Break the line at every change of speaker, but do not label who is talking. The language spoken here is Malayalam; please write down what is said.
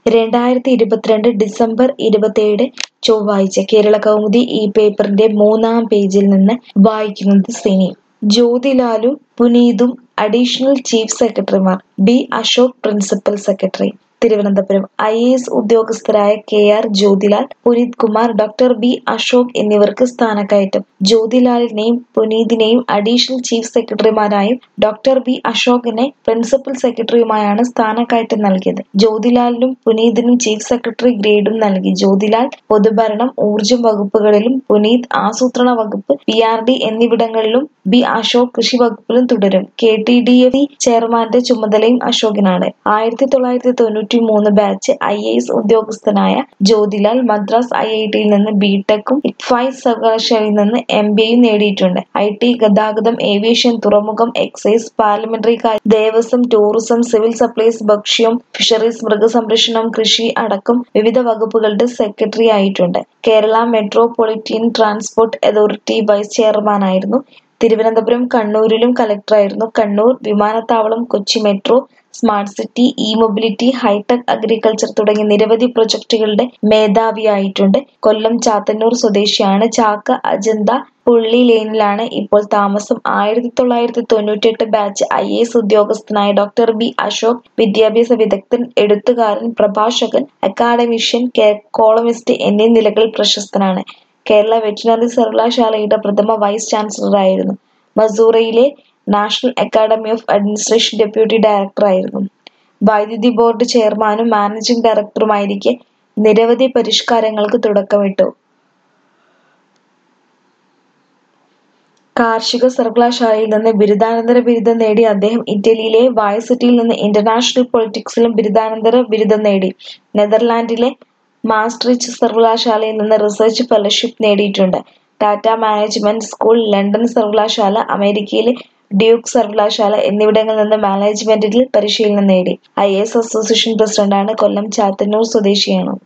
രണ്ടായിരത്തി ഇരുപത്തിരണ്ട് ഡിസംബർ ഇരുപത്തേഴ് ചൊവ്വാഴ്ച കേരള കൗമുദി ഈ പേപ്പറിന്റെ മൂന്നാം പേജിൽ നിന്ന് വായിക്കുന്നത് സിനി ജ്യോതിലാലും പുനീതും അഡീഷണൽ ചീഫ് സെക്രട്ടറിമാർ B Ashok principal secretary Thiruvananthapuram I A S ഉദ്യോഗസ്ഥരായ K R Jyothilal Puneeth Kumar doctor B Ashok എന്നിവർക്ക് സ്ഥാനക്കയറ്റം ജ്യോതിലാലിനെയും പുനീതിനെയും അഡീഷണൽ ചീഫ് സെക്രട്ടറിമാരായും ഡോക്ടർ ബി അശോകിനെ പ്രിൻസിപ്പൽ സെക്രട്ടറിയുമായാണ് സ്ഥാനക്കയറ്റം നൽകിയത് ജ്യോതിലാലിനും പുനീതിനും ചീഫ് സെക്രട്ടറി ഗ്രേഡും നൽകി ജ്യോതിലാൽ പൊതുഭരണം ഊർജ്ജം വകുപ്പുകളിലും പുനീത് ആസൂത്രണ വകുപ്പ് പി ആർ ഡി എന്നിവിടങ്ങളിലും ബി അശോക് കൃഷി വകുപ്പിലും തുടരും കെ ടി ഡി എഫ് ചെയർമാന്റെ ചുമതലയും അശോകിനാണ് ആയിരത്തി തൊള്ളായിരത്തി തൊണ്ണൂറ്റി മൂന്ന് ബാച്ച് ഐ എ എസ് ഉദ്യോഗസ്ഥനായ ജ്യോതിലാൽ മദ്രാസ് ഐ ഐ ടിയിൽ നിന്ന് ബിടെക്കും ഇക്ഫൈസ് സർവകലാശാലയിൽ നിന്ന് എം ബിയും നേടിയിട്ടുണ്ട് ഐ ടി ഗതാഗതം ഏവിയേഷൻ തുറമുഖം എക്സൈസ് പാർലമെന്ററി കാര്യ ദേവസ്വം ടൂറിസം സിവിൽ സപ്ലൈസ് ഭക്ഷ്യം ഫിഷറീസ് മൃഗസംരക്ഷണം കൃഷി അടക്കം വിവിധ വകുപ്പുകളുടെ സെക്രട്ടറി ആയിട്ടുണ്ട് Kerala metropolitan transport authority vice ചെയർമാനായിരുന്നു തിരുവനന്തപുരം കണ്ണൂരിലും കലക്ടറായിരുന്നു കണ്ണൂർ വിമാനത്താവളം Kochi metro smart city E mobility hi tech agriculture തുടങ്ങിയ നിരവധി പ്രൊജക്ടുകളുടെ മേധാവിയായിട്ടുണ്ട് കൊല്ലം ചാത്തന്നൂർ സ്വദേശിയാണ് ചാക്ക അജന്ത പുള്ളി ലെയ്നിലാണ് ഇപ്പോൾ താമസം ആയിരത്തി തൊള്ളായിരത്തി തൊണ്ണൂറ്റെട്ട് ബാച്ച് ഐ എ എസ് ഉദ്യോഗസ്ഥനായ ഡോക്ടർ ബി അശോക് വിദ്യാഭ്യാസ വിദഗ്ധൻ എഴുത്തുകാരൻ പ്രഭാഷകൻ അക്കാഡമിഷ്യൻ കോളമിസ്റ്റ് എന്നീ നിലകളിൽ പ്രശസ്തനാണ് കേരള വെറ്റിനറി സർവകലാശാലയുടെ പ്രഥമ വൈസ് ചാൻസലറായിരുന്നു മസൂറയിലെ national academy of administration deputy ഡയറക്ടറായിരുന്നു വൈദ്യുതി ബോർഡ് ചെയർമാനും മാനേജിംഗ് ഡയറക്ടറുമായിരിക്കെ നിരവധി പരിഷ്കാരങ്ങൾക്ക് തുടക്കമിട്ടു കാർഷിക സർവകലാശാലയിൽ നിന്ന് ബിരുദാനന്തര ബിരുദം നേടി അദ്ദേഹം ഇറ്റലിയിലെ വായസിറ്റിയിൽ നിന്ന് ഇന്റർനാഷണൽ പൊളിറ്റിക്സിലും ബിരുദാനന്തര ബിരുദം നേടി നെതർലാൻഡിലെ മാസ്ട്രിച്ച് സർവകലാശാലയിൽ നിന്ന് റിസർച്ച് ഫെലോഷിപ്പ് നേടിയിട്ടുണ്ട് ടാറ്റ മാനേജ്മെന്റ് സ്കൂൾ ലണ്ടൻ സർവകലാശാല അമേരിക്കയിലെ ഡ്യൂക്ക് സർവകലാശാല എന്നിവിടങ്ങളിൽ നിന്ന് മാനേജ്മെന്റിൽ പരിശീലനം നേടി ഐ എസ് അസോസിയേഷൻ പ്രസിഡന്റാണ് കൊല്ലം ചാത്തന്നൂർ സ്വദേശിയാണ്